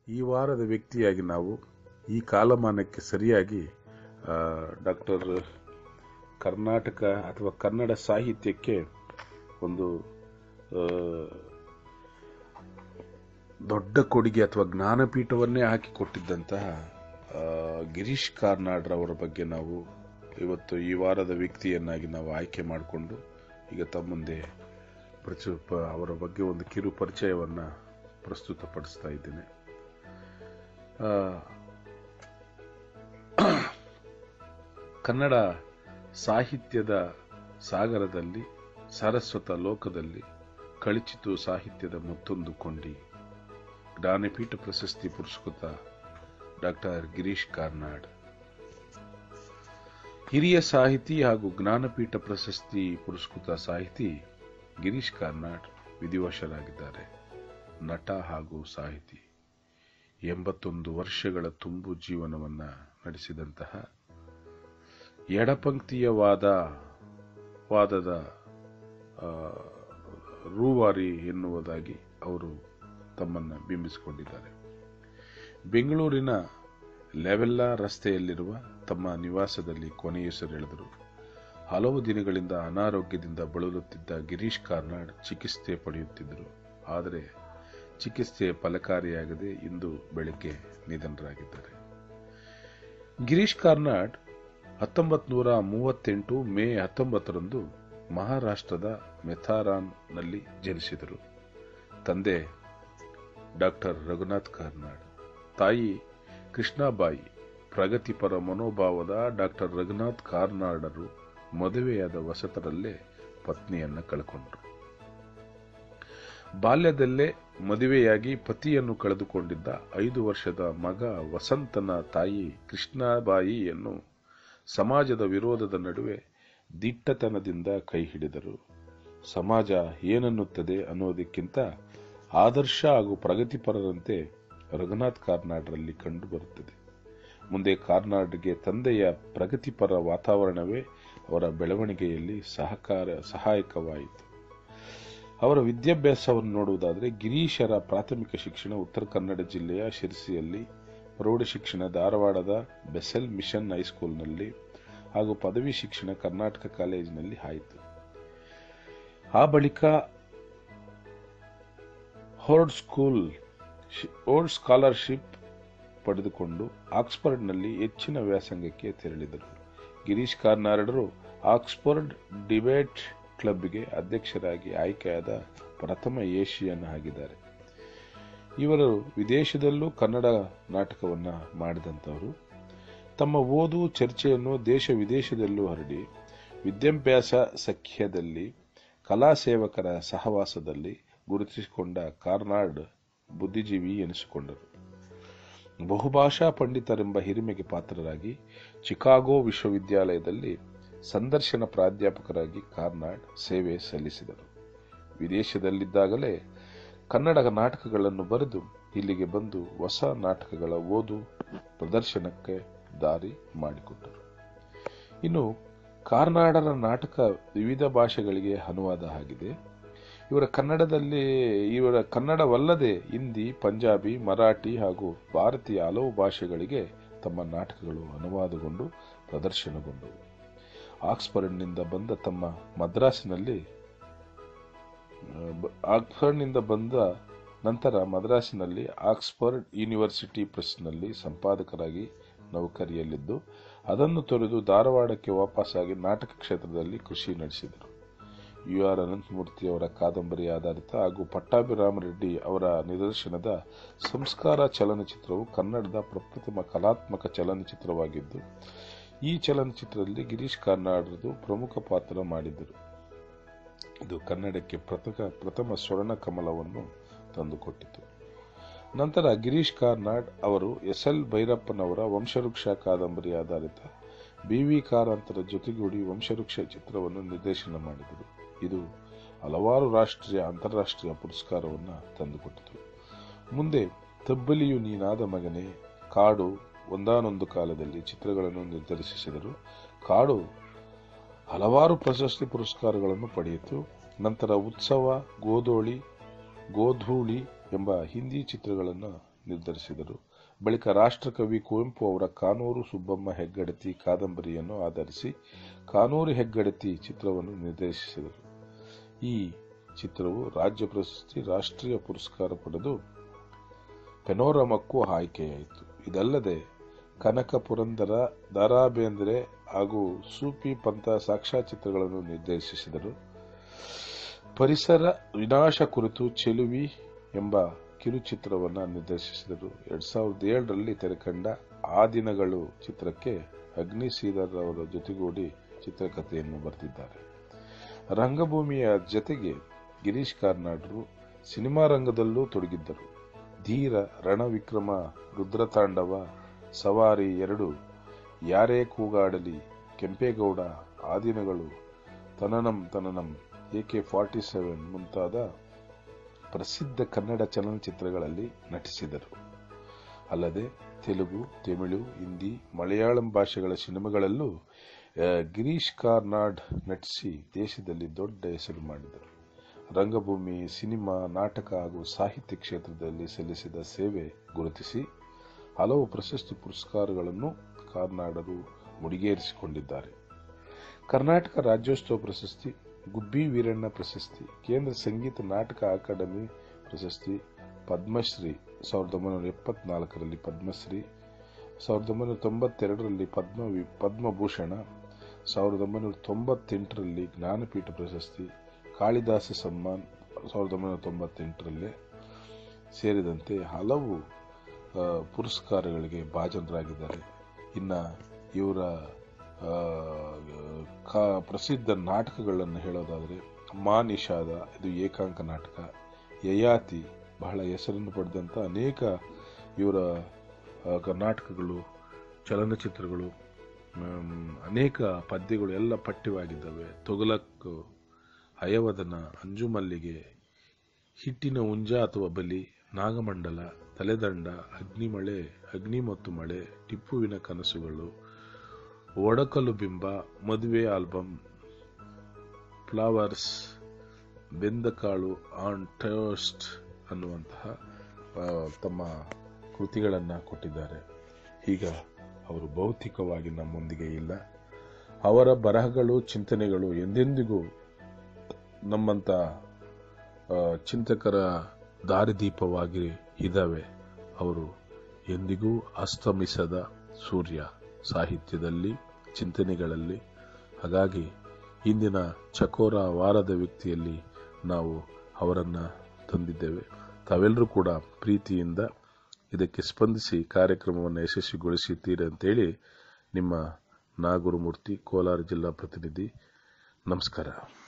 ಈ ವಾರದ ವ್ಯಕ್ತಿಯಾಗಿ ನಾವು ಈ ಕಾಲಮಾನಕ್ಕೆ ಸರಿಯಾಗಿ ಡಾಕ್ಟರ್ ಕರ್ನಾಟಕ ಅಥವಾ ಕನ್ನಡ ಸಾಹಿತ್ಯಕ್ಕೆ ಒಂದು ಆ, ದೊಡ್ಡ ಕೊಡುಗೆ ಅಥವಾ ಜ್ಞಾನಪೀಠವನ್ನೇ ಹಾಕಿಕೊಟ್ಟಿದ್ದಂತಹ ಆ, ಗಿರೀಶ್ ಕಾರ್ನಾಡ್ರವರ ಬಗ್ಗೆ ನಾವು ಇವತ್ತು ಈ ವಾರದ ವ್ಯಕ್ತಿಯನ್ನಾಗಿ ನಾವು ಆಯ್ಕೆ ಮಾಡಿಕೊಂಡು ಈಗ ತಮ್ಮ ಮುಂದೆ ಪ್ರಚು ಪ- ಅವರ ಬಗ್ಗೆ ಒಂದು ಕಿರು ಪರಿಚಯವನ್ನು ಪ್ರಸ್ತುತಪಡಿಸ್ತಾ ಇದ್ದೇನೆ ಆ, ಕನ್ನಡ ಸಾಹಿತ್ಯದ ಸಾಗರದಲ್ಲಿ ಸಾರಸ್ವತ ಲೋಕದಲ್ಲಿ ಕಳಿಚಿತು ಸಾಹಿತ್ಯದ ಮತ್ತೊಂದು ಕೊಂಡಿ ಜ್ಞಾನಪೀಠ ಪ್ರಶಸ್ತಿ ಪುರಸ್ಕೃತ ಡಾಕ್ಟರ್ ಗಿರೀಶ್ ಕಾರ್ನಾಡ್ ಹಿರಿಯ ಸಾಹಿತಿ ಹಾಗೂ ಜ್ಞಾನಪೀಠ ಪ್ರಶಸ್ತಿ ಪುರಸ್ಕೃತ ಸಾಹಿತಿ ಗಿರೀಶ್ ಕಾರ್ನಾಡ್ ವಿಧಿವಶರಾಗಿದ್ದಾರೆ ನಟ ಹಾಗೂ ಸಾಹಿತಿ ಎಂಬತ್ತೊಂದು ವರ್ಷಗಳ ತುಂಬು ಜೀವನವನ್ನ ನಡೆಸಿದಂತಹ ಎಡಪಂಕ್ತಿಯ ವಾದ ವಾದದ ಆ, ರೂವಾರಿ ಎನ್ನುವುದಾಗಿ ಅವರು ತಮ್ಮನ್ನು ಬಿಂಬಿಸಿಕೊಂಡಿದ್ದಾರೆ ಬೆಂಗಳೂರಿನ ಲೆವೆಲ್ಲಾ ರಸ್ತೆಯಲ್ಲಿರುವ ತಮ್ಮ ನಿವಾಸದಲ್ಲಿ ಕೊನೆಯುಸಿರೆಳೆದರು ಹಲವು ದಿನಗಳಿಂದ ಅನಾರೋಗ್ಯದಿಂದ ಬಳಲುತ್ತಿದ್ದ ಗಿರೀಶ್ ಕಾರ್ನಾಡ್ ಚಿಕಿತ್ಸೆ ಪಡೆಯುತ್ತಿದ್ದರು ಆದರೆ ಚಿಕಿತ್ಸೆ ಫಲಕಾರಿಯಾಗದೆ ಇಂದು ಬೆಳಗ್ಗೆ ನಿಧನರಾಗಿದ್ದಾರೆ ಗಿರೀಶ್ ಕಾರ್ನಾಡ್ ಹತ್ತೊಂಬತ್ತು ನೂರ ಮೂವತ್ತೆಂಟು ಮೇ ಹತ್ತೊಂಬತ್ತರಂದು ಮಹಾರಾಷ್ಟ್ರದ ಮೆಥಾರಾನ್ನಲ್ಲಿ ಜನಿಸಿದರು ತಂದೆ ಡಾಕ್ಟರ್ ರಘುನಾಥ್ ಕಾರ್ನಾಡ್ ತಾಯಿ ಕೃಷ್ಣಾಬಾಯಿ ಪ್ರಗತಿಪರ ಮನೋಭಾವದ ಡಾಕ್ಟರ್ ರಘುನಾಥ್ ಕಾರ್ನಾಡರು ಮದುವೆಯಾದ ವಸತರಲ್ಲೇ ಪತ್ನಿಯನ್ನ ಕಳ್ಕೊಂಡ್ರು ಬಾಲ್ಯದಲ್ಲೇ ಮದುವೆಯಾಗಿ ಪತಿಯನ್ನು ಕಳೆದುಕೊಂಡಿದ್ದ ಐದು ವರ್ಷದ ಮಗ ವಸಂತನ ತಾಯಿ ಕೃಷ್ಣಾಬಾಯಿಯನ್ನು ಸಮಾಜದ ವಿರೋಧದ ನಡುವೆ ದಿಟ್ಟತನದಿಂದ ಕೈ ಹಿಡಿದರು ಸಮಾಜ ಏನನ್ನುತ್ತದೆ ಅನ್ನೋದಕ್ಕಿಂತ ಆದರ್ಶ ಹಾಗೂ ಪ್ರಗತಿಪರರಂತೆ ರಘುನಾಥ್ ಕಾರ್ನಾಡ್ರಲ್ಲಿ ಕಂಡುಬರುತ್ತದೆ ಮುಂದೆ ಕಾರ್ನಾಡ್ಗೆ ತಂದೆಯ ಪ್ರಗತಿಪರ ವಾತಾವರಣವೇ ಅವರ ಬೆಳವಣಿಗೆಯಲ್ಲಿ ಸಹಕಾರ ಸಹಾಯಕವಾಯಿತು ಅವರ ವಿದ್ಯಾಭ್ಯಾಸವನ್ನು ನೋಡುವುದಾದರೆ ಗಿರೀಶರ ಪ್ರಾಥಮಿಕ ಶಿಕ್ಷಣ ಉತ್ತರ ಕನ್ನಡ ಜಿಲ್ಲೆಯ ಶಿರಸಿಯಲ್ಲಿ ಪ್ರೌಢ ಶಿಕ್ಷಣ ಧಾರವಾಡದ ಬೆಸೆಲ್ ಮಿಷನ್ ಹೈಸ್ಕೂಲ್ನಲ್ಲಿ ಹಾಗೂ ಪದವಿ ಶಿಕ್ಷಣ ಕರ್ನಾಟಕ ಕಾಲೇಜಿನಲ್ಲಿ ಆಯಿತು ಆ ಬಳಿಕ ಹೋರ್ಡ್ ಸ್ಕೂಲ್ ಓಲ್ಡ್ ಸ್ಕಾಲರ್ಶಿಪ್ ಪಡೆದುಕೊಂಡು ಆಕ್ಸ್ಫರ್ಡ್ನಲ್ಲಿ ಹೆಚ್ಚಿನ ವ್ಯಾಸಂಗಕ್ಕೆ ತೆರಳಿದರು ಗಿರೀಶ್ ಕಾರ್ನಾಡರು ಆಕ್ಸ್ಫರ್ಡ್ ಡಿಬೇಟ್ ಕ್ಲಬ್ಗೆ ಅಧ್ಯಕ್ಷರಾಗಿ ಆಯ್ಕೆಯಾದ ಪ್ರಥಮ ಏಷಿಯನ್ ಆಗಿದ್ದಾರೆ ಇವರು ವಿದೇಶದಲ್ಲೂ ಕನ್ನಡ ನಾಟಕವನ್ನ ಮಾಡಿದಂಥವರು ತಮ್ಮ ಓದು ಚರ್ಚೆಯನ್ನು ದೇಶ ವಿದೇಶದಲ್ಲೂ ಹರಡಿ ವಿದ್ಯಾಭ್ಯಾಸ ಸಖ್ಯದಲ್ಲಿ ಕಲಾ ಸೇವಕರ ಸಹವಾಸದಲ್ಲಿ ಗುರುತಿಸಿಕೊಂಡ ಕಾರ್ನಾಡ್ ಬುದ್ಧಿಜೀವಿ ಎನಿಸಿಕೊಂಡರು ಬಹುಭಾಷಾ ಪಂಡಿತರೆಂಬ ಹಿರಿಮೆಗೆ ಪಾತ್ರರಾಗಿ ಚಿಕಾಗೋ ವಿಶ್ವವಿದ್ಯಾಲಯದಲ್ಲಿ ಸಂದರ್ಶನ ಪ್ರಾಧ್ಯಾಪಕರಾಗಿ ಕಾರ್ನಾಡ್ ಸೇವೆ ಸಲ್ಲಿಸಿದರು ವಿದೇಶದಲ್ಲಿದ್ದಾಗಲೇ ಕನ್ನಡ ನಾಟಕಗಳನ್ನು ಬರೆದು ಇಲ್ಲಿಗೆ ಬಂದು ಹೊಸ ನಾಟಕಗಳ ಓದು ಪ್ರದರ್ಶನಕ್ಕೆ ದಾರಿ ಮಾಡಿಕೊಟ್ಟರು ಇನ್ನು ಕಾರ್ನಾಡರ ನಾಟಕ ವಿವಿಧ ಭಾಷೆಗಳಿಗೆ ಅನುವಾದ ಆಗಿದೆ ಇವರ ಕನ್ನಡದಲ್ಲಿ ಇವರ ಕನ್ನಡವಲ್ಲದೆ ಹಿಂದಿ ಪಂಜಾಬಿ ಮರಾಠಿ ಹಾಗೂ ಭಾರತೀಯ ಹಲವು ಭಾಷೆಗಳಿಗೆ ತಮ್ಮ ನಾಟಕಗಳು ಅನುವಾದಗೊಂಡು ಪ್ರದರ್ಶನಗೊಂಡವು ಆಕ್ಸ್ಫರ್ಡ್ನಿಂದ ಬಂದ ತಮ್ಮ ಮದ್ರಾಸಿನಲ್ಲಿ ಆ, ಬ- ಆಕ್ಸ್ಫರ್ಡ್ನಿಂದ ಬಂದ ನಂತರ ಮದ್ರಾಸಿನಲ್ಲಿ ಆಕ್ಸ್ಫರ್ಡ್ ಯೂನಿವರ್ಸಿಟಿ ಪ್ರೆಸ್ನಲ್ಲಿ ಸಂಪಾದಕರಾಗಿ ನೌಕರಿಯಲ್ಲಿದ್ದು ಅದನ್ನು ತೊರೆದು ಧಾರವಾಡಕ್ಕೆ ವಾಪಸ್ಸಾಗಿ ನಾಟಕ ಕ್ಷೇತ್ರದಲ್ಲಿ ಕೃಷಿ ನಡೆಸಿದರು ಯು ಆರ್ ಅನಂತಮೂರ್ತಿ ಅವರ ಕಾದಂಬರಿ ಆಧಾರಿತ ಹಾಗೂ ಪಟ್ಟಾಭಿರಾಮ ರೆಡ್ಡಿ ಅವರ ನಿದರ್ಶನದ ಸಂಸ್ಕಾರ ಚಲನಚಿತ್ರವು ಕನ್ನಡದ ಪ್ರಪ್ರಥಮ ಕಲಾತ್ಮಕ ಚಲನಚಿತ್ರವಾಗಿದ್ದು ಈ ಚಲನಚಿತ್ರದಲ್ಲಿ ಗಿರೀಶ್ ಕಾರ್ನಾಡ್ರದು ಪ್ರಮುಖ ಪಾತ್ರ ಮಾಡಿದರು ಇದು ಕನ್ನಡಕ್ಕೆ ಪ್ರಥಮ ಪ್ರಥಮ ಸ್ವರ್ಣ ಕಮಲವನ್ನು ತಂದುಕೊಟ್ಟಿತು ನಂತರ ಗಿರೀಶ್ ಕಾರ್ನಾಡ್ ಅವರು ಎಸ್ ಎಲ್ ಭೈರಪ್ಪನವರ ವಂಶವೃಕ್ಷ ಕಾದಂಬರಿ ಆಧಾರಿತ ಬಿ ವಿ ಕಾರಂತರ ಜೊತೆಗೂಡಿ ವಂಶವೃಕ್ಷ ಚಿತ್ರವನ್ನು ನಿರ್ದೇಶನ ಮಾಡಿದರು ಇದು ಹಲವಾರು ರಾಷ್ಟ್ರೀಯ ಅಂತಾರಾಷ್ಟ್ರೀಯ ಪುರಸ್ಕಾರವನ್ನು ತಂದುಕೊಟ್ಟಿತು ಮುಂದೆ ತಬ್ಬಲಿಯು ನೀನಾದ ಮಗನೇ ಕಾಡು ಒಂದಾನೊಂದು ಕಾಲದಲ್ಲಿ ಚಿತ್ರಗಳನ್ನು ನಿರ್ದೇಶಿಸಿದರು ಕಾಡು ಹಲವಾರು ಪ್ರಶಸ್ತಿ ಪುರಸ್ಕಾರಗಳನ್ನು ಪಡೆಯಿತು ನಂತರ ಉತ್ಸವ ಗೋಧೋಳಿ ಗೋಧೂಳಿ ಎಂಬ ಹಿಂದಿ ಚಿತ್ರಗಳನ್ನು ನಿರ್ಧರಿಸಿದರು ಬಳಿಕ ರಾಷ್ಟ್ರಕವಿ ಕುವೆಂಪು ಅವರ ಕಾನೂರು ಸುಬ್ಬಮ್ಮ ಹೆಗ್ಗಡತಿ ಕಾದಂಬರಿಯನ್ನು ಆಧರಿಸಿ ಕಾನೂರು ಹೆಗ್ಗಡತಿ ಚಿತ್ರವನ್ನು ನಿರ್ದೇಶಿಸಿದರು ಈ ಚಿತ್ರವು ರಾಜ್ಯ ಪ್ರಶಸ್ತಿ ರಾಷ್ಟ್ರೀಯ ಪುರಸ್ಕಾರ ಪಡೆದು ಪೆನೋರಮಕ್ಕೂ ಆಯ್ಕೆಯಾಯಿತು ಇದಲ್ಲದೆ ಕನಕ ಪುರಂದರ ದಾರಾ ಬೇಂದ್ರೆ ಹಾಗೂ ಸೂಫಿ ಪಂಥ ಸಾಕ್ಷ್ಯಚಿತ್ರಗಳನ್ನು ನಿರ್ದೇಶಿಸಿದರು ಪರಿಸರ ವಿನಾಶ ಕುರಿತು ಚೆಲುವಿ ಎಂಬ ಕಿರುಚಿತ್ರವನ್ನು ನಿರ್ದೇಶಿಸಿದರು ಎರಡ್ ಸಾವಿರದ ಏಳರಲ್ಲಿ ತೆರೆಕಂಡ ಆ ದಿನಗಳು ಚಿತ್ರಕ್ಕೆ ಅಗ್ನಿ ಶ್ರೀಧರ್ ಅವರ ಜೊತೆಗೂಡಿ ಚಿತ್ರಕಥೆಯನ್ನು ಬರೆದಿದ್ದಾರೆ ರಂಗಭೂಮಿಯ ಜತೆಗೆ ಗಿರೀಶ್ ಕಾರ್ನಾಡ್ರು ಸಿನಿಮಾ ರಂಗದಲ್ಲೂ ತೊಡಗಿದ್ದರು ಧೀರ ರಣವಿಕ್ರಮ ರುದ್ರತಾಂಡವ ಸವಾರಿ ಎರಡು Yaare Koogadali Kempegowda Aa Dinagalu Tananam Tananam AK forty seven ಮುಂತಾದ ಪ್ರಸಿದ್ಧ ಕನ್ನಡ ಚಲನಚಿತ್ರಗಳಲ್ಲಿ ನಟಿಸಿದರು ಅಲ್ಲದೆ ತೆಲುಗು ತಮಿಳು ಹಿಂದಿ ಮಲಯಾಳಂ ಭಾಷೆಗಳ ಸಿನಿಮಾಗಳಲ್ಲೂ ಆ, ಗಿರೀಶ್ ಕಾರ್ನಾಡ್ ನಟಿಸಿ ದೇಶದಲ್ಲಿ ದೊಡ್ಡ ಹೆಸರು ಮಾಡಿದರು ರಂಗಭೂಮಿ ಸಿನಿಮಾ ನಾಟಕ ಹಾಗೂ ಸಾಹಿತ್ಯ ಕ್ಷೇತ್ರದಲ್ಲಿ ಸಲ್ಲಿಸಿದ ಸೇವೆ ಗುರುತಿಸಿ ಹಲವು ಪ್ರಶಸ್ತಿ ಪುರಸ್ಕಾರಗಳನ್ನು ಕಾರ್ನಾಡರು ಮುಡಿಗೇರಿಸಿಕೊಂಡಿದ್ದಾರೆ ಕರ್ನಾಟಕ ರಾಜ್ಯೋತ್ಸವ ಪ್ರಶಸ್ತಿ ಗುಬ್ಬಿ ವೀರಣ್ಣ ಪ್ರಶಸ್ತಿ ಕೇಂದ್ರ ಸಂಗೀತ ನಾಟಕ ಅಕಾಡೆಮಿ ಪ್ರಶಸ್ತಿ ಪದ್ಮಶ್ರೀ ಸಾವಿರದ ಒಂಬೈನೂರ ಎಪ್ಪತ್ನಾಲ್ಕರಲ್ಲಿ ಪದ್ಮಶ್ರೀ ಸಾವಿರದ ಒಂಬೈನೂರ ತೊಂಬತ್ತೆರಡರಲ್ಲಿ ಪದ್ಮ ವಿ- ಪದ್ಮಭೂಷಣ ಸಾವಿರದ ಒಂಬೈನೂರ ತೊಂಬತ್ತೆಂಟರಲ್ಲಿ ಜ್ಞಾನಪೀಠ ಪ್ರಶಸ್ತಿ ಕಾಳಿದಾಸ ಸಮ್ಮಾನ್ ಸಾವಿರದ ಒಂಬೈನೂರ ತೊಂಬತ್ತೆಂಟರಲ್ಲೇ ಸೇರಿದಂತೆ ಹಲವು ಆ, ಪುರಸ್ಕಾರಗಳಿಗೆ ಭಾಜನರಾಗಿದ್ದಾರೆ ಇನ್ನು ಇವರ ಆ, ಕಾ- ಪ್ರಸಿದ್ಧ ನಾಟಕಗಳನ್ನು ಹೇಳೋದಾದರೆ ಮಾ ನಿಷಾದ ಇದು ಏಕಾಂಕ ನಾಟಕ ಯಯಾತಿ ಬಹಳ ಹೆಸರನ್ನು ಪಡೆದಂಥ ಅನೇಕ ಇವರ ಆ, ಕ- ನಾಟಕಗಳು ಚಲನಚಿತ್ರಗಳು ಆಮ್, ಅನೇಕ ಪದ್ಯಗಳು ಎಲ್ಲ ಪಠ್ಯವಾಗಿದ್ದಾವೆ ತೊಗಲಕ್ ಹಯವದನ ಅಂಜುಮಲ್ಲಿಗೆ ಹಿಟ್ಟಿನ ಹುಂಜ ಅಥವಾ ಬಲಿ ನಾಗಮಂಡಲ ತಲೆದಂಡ ಅಗ್ನಿಮಳೆ ಅಗ್ನಿ ಮತ್ತು ಮಳೆ ಟಿಪ್ಪುವಿನ ಕನಸುಗಳು Odakalu Bimba Maduve album flowers Bendakalu on toast ಅನ್ನುವಂತಹ ಆ, ತಮ್ಮ ಕೃತಿಗಳನ್ನು ಕೊಟ್ಟಿದ್ದಾರೆ ಈಗ ಅವರು ಭೌತಿಕವಾಗಿ ನಮ್ಮೊಂದಿಗೆ ಇಲ್ಲ ಅವರ ಬರಹಗಳು ಚಿಂತನೆಗಳು ಎಂದೆಂದಿಗೂ ನಮ್ಮಂತ ಆ, ಚಿಂತಕರ ದಾರಿದೀಪವಾಗಿ ಇದ್ದಾವೆ ಅವರು ಎಂದಿಗೂ ಅಸ್ತಮಿಸದ ಸೂರ್ಯ ಸಾಹಿತ್ಯದಲ್ಲಿ ಚಿಂತನೆಗಳಲ್ಲಿ ಹಾಗಾಗಿ ಇಂದಿನ ಚಕೋರ ವಾರದ ವ್ಯಕ್ತಿಯಲ್ಲಿ ನಾವು ಅವರನ್ನು ತಂದಿದ್ದೇವೆ ತಾವೆಲ್ಲರೂ ಕೂಡ ಪ್ರೀತಿಯಿಂದ ಇದಕ್ಕೆ ಸ್ಪಂದಿಸಿ ಕಾರ್ಯಕ್ರಮವನ್ನು ಯಶಸ್ವಿಗೊಳಿಸಿದ್ದೀರಿ ಅಂತೇಳಿ ನಿಮ್ಮ ನಾಗುರುಮೂರ್ತಿ ಕೋಲಾರ ಜಿಲ್ಲಾ ಪ್ರತಿನಿಧಿ ನಮಸ್ಕಾರ